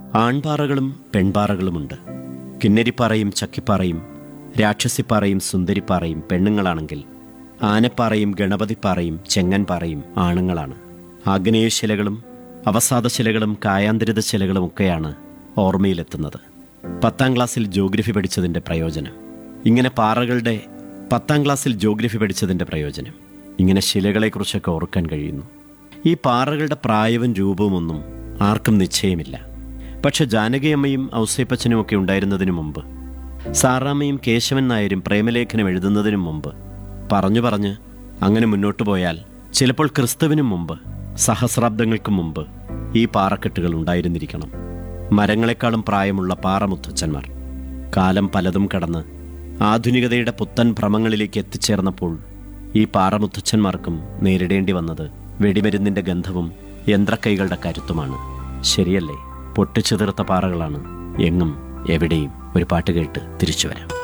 ആൺപാറകളും പെൺപാറകളുമുണ്ട് കിന്നരിപ്പാറയും ചക്കിപ്പാറയും രാക്ഷസിപ്പാറയും സുന്ദരിപ്പാറയും പെണ്ണുങ്ങളാണെങ്കിൽ ആനപ്പാറയും ഗണപതിപ്പാറയും ചെങ്ങൻപാറയും ആണുങ്ങളാണ് ആഗ്നേയശിലകളും അവസാദശിലകളും കായാന്തരിത ശിലകളും ഒക്കെയാണ് ഓർമ്മയിലെത്തുന്നത് പത്താം ക്ലാസ്സിൽ ജോഗ്രഫി പഠിച്ചതിൻ്റെ പ്രയോജനം ഇങ്ങനെ പാറകളുടെ പത്താം ക്ലാസ്സിൽ ജോഗ്രഫി പഠിച്ചതിൻ്റെ പ്രയോജനം ഇങ്ങനെ ശിലകളെക്കുറിച്ചൊക്കെ ഓർക്കാൻ കഴിയുന്നു ഈ പാറകളുടെ പ്രായവും രൂപവുമൊന്നും ആർക്കും നിശ്ചയമില്ല പക്ഷെ ജാനകിയമ്മയും ഔസേപ്പച്ചനും ഒക്കെ ഉണ്ടായിരുന്നതിനു മുമ്പ് സാറാമ്മയും കേശവൻ നായരും പ്രേമലേഖനം എഴുതുന്നതിനും മുമ്പ് പറഞ്ഞു പറഞ്ഞ് അങ്ങനെ മുന്നോട്ട് പോയാൽ ചിലപ്പോൾ ക്രിസ്തുവിനും മുമ്പ് സഹസ്രാബ്ദങ്ങൾക്ക് മുമ്പ് ഈ പാറക്കെട്ടുകൾ ഉണ്ടായിരുന്നിരിക്കണം മരങ്ങളെക്കാളും പ്രായമുള്ള പാറമുത്തച്ഛന്മാർ കാലം പലതും കടന്ന് ആധുനികതയുടെ പുത്തൻ ഭ്രമങ്ങളിലേക്ക് എത്തിച്ചേർന്നപ്പോൾ ഈ പാറമുത്തച്ഛന്മാർക്കും നേരിടേണ്ടി വന്നത് വെടിമരുന്നിന്റെ ഗന്ധവും യന്ത്രക്കൈകളുടെ കരുത്തുമാണ് ശരിയല്ലേ പൊട്ടിച്ചു തീർത്ത പാറകളാണ് എങ്ങും എവിടെയും ഒരു പാട്ട് കേട്ട് തിരിച്ചു വരാം